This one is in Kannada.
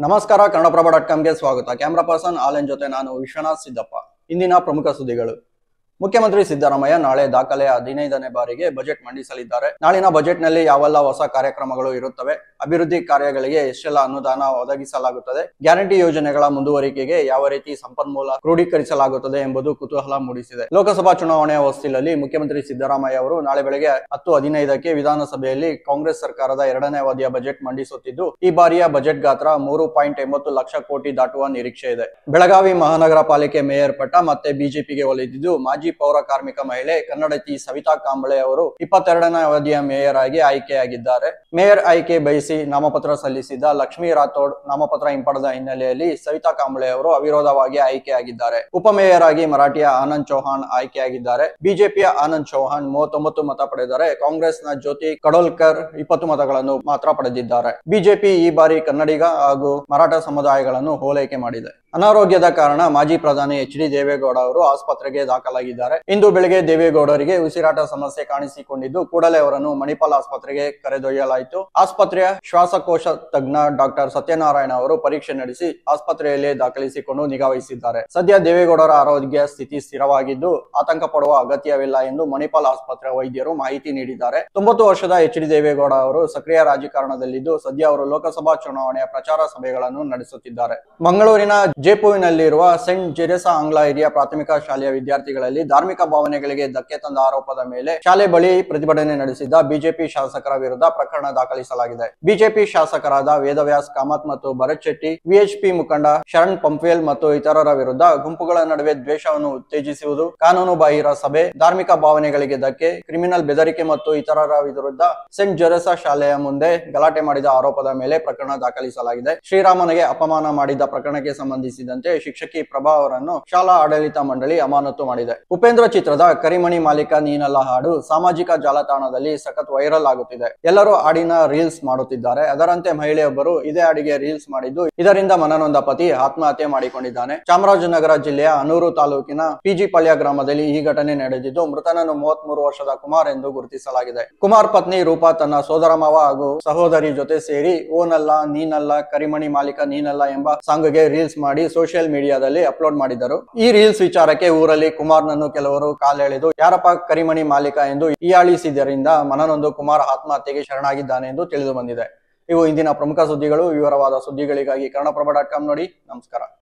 ನಮಸ್ಕಾರ ಕನ್ನಡಪ್ರಭ ಡಾಟ್ ಕಾಮ್ಗೆ ಸ್ವಾಗತ ಕ್ಯಾಮ್ರಾ ಪರ್ಸನ್ ಆಲೆನ್ ಜೊತೆ ನಾನು ವಿಶ್ವನಾಥ್ ಸಿದ್ದಪ್ಪ ಇಂದಿನ ಪ್ರಮುಖ ಸುದ್ದಿಗಳು ಮುಖ್ಯಮಂತ್ರಿ ಸಿದ್ದರಾಮಯ್ಯ ನಾಳೆ ದಾಖಲೆಯ ಹದಿನೈದನೇ ಬಾರಿಗೆ ಬಜೆಟ್ ಮಂಡಿಸಲಿದ್ದಾರೆ ನಾಳಿನ ಬಜೆಟ್ನಲ್ಲಿ ಯಾವೆಲ್ಲ ಹೊಸ ಕಾರ್ಯಕ್ರಮಗಳು ಇರುತ್ತವೆ ಅಭಿವೃದ್ಧಿ ಕಾರ್ಯಗಳಿಗೆ ಎಷ್ಟೆಲ್ಲ ಅನುದಾನ ಒದಗಿಸಲಾಗುತ್ತದೆ ಗ್ಯಾರಂಟಿ ಯೋಜನೆಗಳ ಮುಂದುವರಿಕೆಗೆ ಯಾವ ರೀತಿ ಸಂಪನ್ಮೂಲ ಕ್ರೋಢೀಕರಿಸಲಾಗುತ್ತದೆ ಎಂಬುದು ಕುತೂಹಲ ಮೂಡಿಸಿದೆ ಲೋಕಸಭಾ ಚುನಾವಣೆಯ ಹೊಸ್ತಿಲಲ್ಲಿ ಮುಖ್ಯಮಂತ್ರಿ ಸಿದ್ದರಾಮಯ್ಯ ಅವರು ನಾಳೆ ಬೆಳಗ್ಗೆ ಹತ್ತು ಹದಿನೈದಕ್ಕೆ ವಿಧಾನಸಭೆಯಲ್ಲಿ ಕಾಂಗ್ರೆಸ್ ಸರ್ಕಾರದ ಎರಡನೇ ಅವಧಿಯ ಬಜೆಟ್ ಮಂಡಿಸುತ್ತಿದ್ದು ಈ ಬಾರಿಯ ಬಜೆಟ್ ಗಾತ್ರ ಮೂರು ಪಾಯಿಂಟ್ ಎಂಬತ್ತು ಲಕ್ಷ ಕೋಟಿ ದಾಟುವ ನಿರೀಕ್ಷೆ ಇದೆ ಬೆಳಗಾವಿ ಮಹಾನಗರ ಪಾಲಿಕೆ ಮೇಯರ್ ಪಟ್ಟ ಮತ್ತೆ ಬಿಜೆಪಿಗೆ ಒಲಿದಿದ್ದು ಮಾಜಿ ಪೌರ ಕಾರ್ಮಿಕ ಮಹಿಳೆ ಕನ್ನಡತಿ ಸವಿತಾ ಕಾಂಬಳೆ ಅವರು ಇಪ್ಪತ್ತೆರಡನೇ ಅವಧಿಯ ಮೇಯರ್ ಆಗಿ ಆಯ್ಕೆಯಾಗಿದ್ದಾರೆ ಮೇಯರ್ ಆಯ್ಕೆ ಬಯಸಿ ನಾಮಪತ್ರ ಸಲ್ಲಿಸಿದ್ದ ಲಕ್ಷ್ಮೀ ರಾಥೋಡ್ ನಾಮಪತ್ರ ಹಿಂಪಡೆದ ಹಿನ್ನೆಲೆಯಲ್ಲಿ ಸವಿತಾ ಕಾಂಬಳೆ ಅವರು ಅವಿರೋಧವಾಗಿ ಆಯ್ಕೆಯಾಗಿದ್ದಾರೆ ಉಪಮೇಯರ್ ಆಗಿ ಮರಾಠಿಯ ಆನಂದ್ ಚೌಹಾಣ್ ಆಯ್ಕೆಯಾಗಿದ್ದಾರೆ ಬಿಜೆಪಿಯ ಆನಂದ್ ಚೌಹಾಣ್ ಮೂವತ್ತೊಂಬತ್ತು ಮತ ಪಡೆದರೆ ಕಾಂಗ್ರೆಸ್ನ ಜ್ಯೋತಿ ಕಡೋಲ್ಕರ್ ಇಪ್ಪತ್ತು ಮತಗಳನ್ನು ಮಾತ್ರ ಪಡೆದಿದ್ದಾರೆ ಬಿಜೆಪಿ ಈ ಬಾರಿ ಕನ್ನಡಿಗ ಹಾಗೂ ಮರಾಠ ಸಮುದಾಯಗಳನ್ನು ಹೋಲೈಕೆ ಮಾಡಿದೆ ಅನಾರೋಗ್ಯದ ಕಾರಣ ಮಾಜಿ ಪ್ರಧಾನಿ ಎಚ್ ಡಿ ದೇವೇಗೌಡ ಅವರು ಆಸ್ಪತ್ರೆಗೆ ದಾಖಲಾಗಿದ್ದಾರೆ ಇಂದು ಬೆಳಗ್ಗೆ ದೇವೇಗೌಡರಿಗೆ ಉಸಿರಾಟ ಸಮಸ್ಯೆ ಕಾಣಿಸಿಕೊಂಡಿದ್ದು ಕೂಡಲೇ ಅವರನ್ನು ಮಣಿಪಾಲ್ ಆಸ್ಪತ್ರೆಗೆ ಕರೆದೊಯ್ಯಲಾಯಿತು ಆಸ್ಪತ್ರೆಯ ಶ್ವಾಸಕೋಶ ತಜ್ಞ ಡಾಕ್ಟರ್ ಸತ್ಯನಾರಾಯಣ ಅವರು ಪರೀಕ್ಷೆ ನಡೆಸಿ ಆಸ್ಪತ್ರೆಯಲ್ಲೇ ದಾಖಲಿಸಿಕೊಂಡು ನಿಗಾವಹಿಸಿದ್ದಾರೆ ಸದ್ಯ ದೇವೇಗೌಡರ ಆರೋಗ್ಯ ಸ್ಥಿತಿ ಸ್ಥಿರವಾಗಿದ್ದು ಆತಂಕ ಪಡುವ ಅಗತ್ಯವಿಲ್ಲ ಎಂದು ಮಣಿಪಾಲ್ ಆಸ್ಪತ್ರೆ ವೈದ್ಯರು ಮಾಹಿತಿ ನೀಡಿದ್ದಾರೆ ತೊಂಬತ್ತು ವರ್ಷದ ಎಚ್ ಡಿ ದೇವೇಗೌಡ ಅವರು ಸಕ್ರಿಯ ರಾಜಕಾರಣದಲ್ಲಿದ್ದು ಸದ್ಯ ಅವರು ಲೋಕಸಭಾ ಚುನಾವಣೆಯ ಪ್ರಚಾರ ಸಭೆಗಳನ್ನು ನಡೆಸುತ್ತಿದ್ದಾರೆ ಮಂಗಳೂರಿನ ಜೇಪುವಿನಲ್ಲಿರುವ ಸೆಂಟ್ ಜೆರೆಸಾ ಆಂಗ್ಲ ಹಿರಿಯ ಪ್ರಾಥಮಿಕ ಶಾಲೆಯ ವಿದ್ಯಾರ್ಥಿಗಳಲ್ಲಿ ಧಾರ್ಮಿಕ ಭಾವನೆಗಳಿಗೆ ಧಕ್ಕೆ ತಂದ ಆರೋಪದ ಮೇಲೆ ಶಾಲೆ ಬಳಿ ಪ್ರತಿಭಟನೆ ನಡೆಸಿದ್ದ ಬಿಜೆಪಿ ಶಾಸಕರ ವಿರುದ್ಧ ಪ್ರಕರಣ ದಾಖಲಿಸಲಾಗಿದೆ ಬಿಜೆಪಿ ಶಾಸಕರಾದ ವೇದವ್ಯಾಸ್ ಕಾಮತ್ ಮತ್ತು ಭರತ್ ಶೆಟ್ಟಿ ವಿಎಚ್ಪಿ ಮುಖಂಡ ಶರಣ್ ಪಂಪೇಲ್ ಮತ್ತು ಇತರರ ವಿರುದ್ಧ ಗುಂಪುಗಳ ನಡುವೆ ದ್ವೇಷವನ್ನು ಉತ್ತೇಜಿಸುವುದು ಕಾನೂನು ಬಾಹಿರ ಸಭೆ ಧಾರ್ಮಿಕ ಭಾವನೆಗಳಿಗೆ ಧಕ್ಕೆ ಕ್ರಿಮಿನಲ್ ಬೆದರಿಕೆ ಮತ್ತು ಇತರರ ವಿರುದ್ಧ ಸೆಂಟ್ ಜೆರೆಸಾ ಶಾಲೆಯ ಮುಂದೆ ಗಲಾಟೆ ಮಾಡಿದ ಆರೋಪದ ಮೇಲೆ ಪ್ರಕರಣ ದಾಖಲಿಸಲಾಗಿದೆ ಶ್ರೀರಾಮನಿಗೆ ಅಪಮಾನ ಮಾಡಿದ್ದ ಪ್ರಕರಣಕ್ಕೆ ಸಂಬಂಧಿಸಿದಂತೆ ಶಿಕ್ಷಕಿ ಪ್ರಭಾ ಅವರನ್ನು ಶಾಲಾ ಆಡಳಿತ ಮಂಡಳಿ ಅಮಾನತು ಮಾಡಿದೆ ಉಪೇಂದ್ರ ಚಿತ್ರದ ಕರಿಮಣಿ ಮಾಲೀಕ ನೀನಲ್ಲ ಹಾಡು ಸಾಮಾಜಿಕ ಜಾಲತಾಣದಲ್ಲಿ ಸಖತ್ ವೈರಲ್ ಆಗುತ್ತಿದೆ ಎಲ್ಲರೂ ಹಾಡಿನ ರೀಲ್ಸ್ ಮಾಡುತ್ತಿದ್ದಾರೆ ಅದರಂತೆ ಮಹಿಳೆಯೊಬ್ಬರು ಇದೇ ಹಾಡಿಗೆ ರೀಲ್ಸ್ ಮಾಡಿದ್ದು ಇದರಿಂದ ಮನನೊಂದ ಪತಿ ಆತ್ಮಹತ್ಯೆ ಮಾಡಿಕೊಂಡಿದ್ದಾನೆ ಚಾಮರಾಜನಗರ ಜಿಲ್ಲೆಯ ಅನೂರು ತಾಲೂಕಿನ ಪಿಜಿ ಪಳ್ಯ ಗ್ರಾಮದಲ್ಲಿ ಈ ಘಟನೆ ನಡೆದಿದ್ದು ಮೃತನನ್ನು ಮೂವತ್ಮೂರು ವರ್ಷದ ಕುಮಾರ್ ಎಂದು ಗುರುತಿಸಲಾಗಿದೆ ಕುಮಾರ್ ಪತ್ನಿ ರೂಪಾ ತನ್ನ ಸೋದರ ಮಾವ ಹಾಗೂ ಸಹೋದರಿ ಜೊತೆ ಸೇರಿ ಓನಲ್ಲ ನೀನಲ್ಲ ಕರಿಮಣಿ ಮಾಲೀಕ ನೀನಲ್ಲ ಎಂಬ ಸಾಂಗ್ಗೆ ರೀಲ್ಸ್ ಮಾಡಿ ಸೋಷಿಯಲ್ ಮೀಡಿಯಾದಲ್ಲಿ ಅಪ್ಲೋಡ್ ಮಾಡಿದರು ಈ ರೀಲ್ಸ್ ವಿಚಾರಕ್ಕೆ ಊರಲ್ಲಿ ಕುಮಾರ್ನನ್ನು ಕೆಲವರು ಕಾಲೆಳೆದು ಯಾರಪ್ಪ ಕರಿಮಣಿ ಮಾಲೀಕ ಎಂದು ಹೀಯಾಳಿಸಿದ್ದರಿಂದ ಮನನೊಂದು ಕುಮಾರ್ ಆತ್ಮಹತ್ಯೆಗೆ ಶರಣಾಗಿದ್ದಾನೆ ಎಂದು ತಿಳಿದು ಬಂದಿದೆ ಇವು ಇಂದಿನ ಪ್ರಮುಖ ಸುದ್ದಿಗಳು ವಿವರವಾದ ಸುದ್ದಿಗಳಿಗಾಗಿ ಕನ್ನಡಪ್ರಭ ಡಾಟ್ ಕಾಮ್ ನೋಡಿ ನಮಸ್ಕಾರ